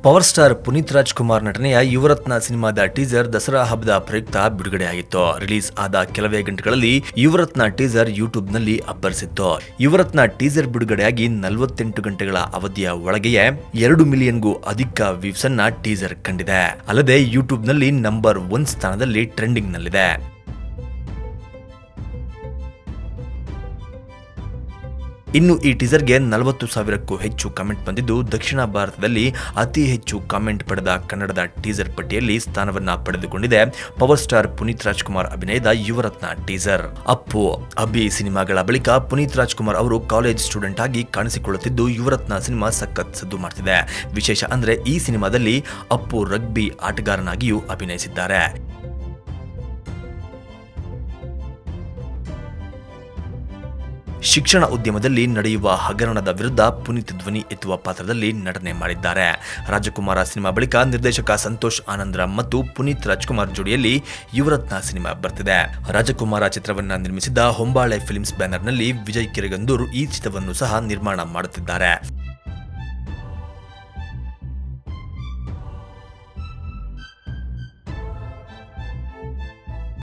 power star Puneeth Rajkumar ನಟನೆಯ ಯುವರತ್ನ ಸಿನಿಮಾದ teaser Dasara ಹಬ್ಬದ ಪ್ರಯುಕ್ತ ಬಿಡುಗಡೆಯಾಗಿತ್ತು ರಿಲೀಸ್ ಆದ ಕೆಲವೇ ಗಂಟೆಗಳಲ್ಲಿ ಯುವರತ್ನ ಟೀಸರ್ ಯೂಟ್ಯೂಬ್ ನಲ್ಲಿ ಅಬ್ಬರಿಸಿತ್ತು ಯುವರತ್ನ ಟೀಸರ್ ಬಿಡುಗಡೆಯಾಗಿ ನಲವತ್ತೆಂಟು ಗಂಟೆಗಳ ಅವಧಿಯ ಒಳಗೆಯೇ ಎರಡು ಮಿಲಿಯನ್ಗೂ ಅಧಿಕ ವ್ಯೂಸ್ ಅನ್ನ ಟೀಸರ್ ಕಂಡಿದೆ ಅಲ್ಲದೆ ಯೂಟ್ಯೂಬ್ ನಲ್ಲಿ ನಂಬರ್ ಒನ್ ಸ್ಥಾನದಲ್ಲಿ ಟ್ರೆಂಡಿಂಗ್ ನಲ್ಲಿದೆ ಇನ್ನು ಈ ಟೀಸರ್ಗೆ ನಲವತ್ತು ಸಾವಿರಕ್ಕೂ ಹೆಚ್ಚು ಕಾಮೆಂಟ್ ಬಂದಿದ್ದು ದಕ್ಷಿಣ ಭಾರತದಲ್ಲಿ ಅತಿ ಹೆಚ್ಚು ಕಾಮೆಂಟ್ ಪಡೆದ ಕನ್ನಡದ ಟೀಸರ್ ಪಟ್ಟಿಯಲ್ಲಿ ಸ್ಥಾನವನ್ನ ಪಡೆದುಕೊಂಡಿದೆ ಪವರ್ ಸ್ಟಾರ್ ಪುನೀತ್ ರಾಜ್ಕುಮಾರ್ ಅಭಿನಯದ ಯುವರತ್ನ ಟೀಸರ್ ಅಪ್ಪು ಅಭಿ ಸಿನಿಮಾಗಳ ಬಳಿಕ ಪುನೀತ್ ರಾಜ್ಕುಮಾರ್ ಅವರು ಕಾಲೇಜ್ ಸ್ಟೂಡೆಂಟ್ ಆಗಿ ಕಾಣಿಸಿಕೊಳ್ಳುತ್ತಿದ್ದು ಯುವರತ್ನ ಸಿನಿಮಾ ಸಖತ್ ಸದ್ದು ಮಾಡ್ತಿದೆ ವಿಶೇಷ ಅಂದ್ರೆ ಈ ಸಿನಿಮಾದಲ್ಲಿ ಅಪ್ಪು ರಗ್ಬಿ ಆಟಗಾರನಾಗಿಯೂ ಅಭಿನಯಿಸಿದ್ದಾರೆ ಶಿಕ್ಷಣ ಉದ್ಯಮದಲ್ಲಿ ನಡೆಯುವ ಹಗರಣದ ವಿರುದ್ಧ ಪುನೀತ್ ಧ್ವನಿ ಎತ್ತುವ ಪಾತ್ರದಲ್ಲಿ ನಟನೆ ಮಾಡಿದ್ದಾರೆ ರಾಜಕುಮಾರ ಸಿನಿಮಾ ಬಳಿಕ ನಿರ್ದೇಶಕ ಸಂತೋಷ್ ಆನಂದ್ರ ಮತ್ತು ಪುನೀತ್ ರಾಜ್ಕುಮಾರ್ ಜೋಡಿಯಲ್ಲಿ ಯುವರತ್ನ ಸಿನಿಮಾ ಬರ್ತಿದೆ ರಾಜಕುಮಾರ ಚಿತ್ರವನ್ನ ನಿರ್ಮಿಸಿದ್ದ ಹೊಂಬಾಳೆ ಫಿಲ್ಮ್ಸ್ ಬ್ಯಾನರ್ನಲ್ಲಿ ವಿಜಯ್ ಕಿರಗಂದೂರ್ ಈ ಚಿತ್ರವನ್ನು ಸಹ ನಿರ್ಮಾಣ ಮಾಡುತ್ತಿದ್ದಾರೆ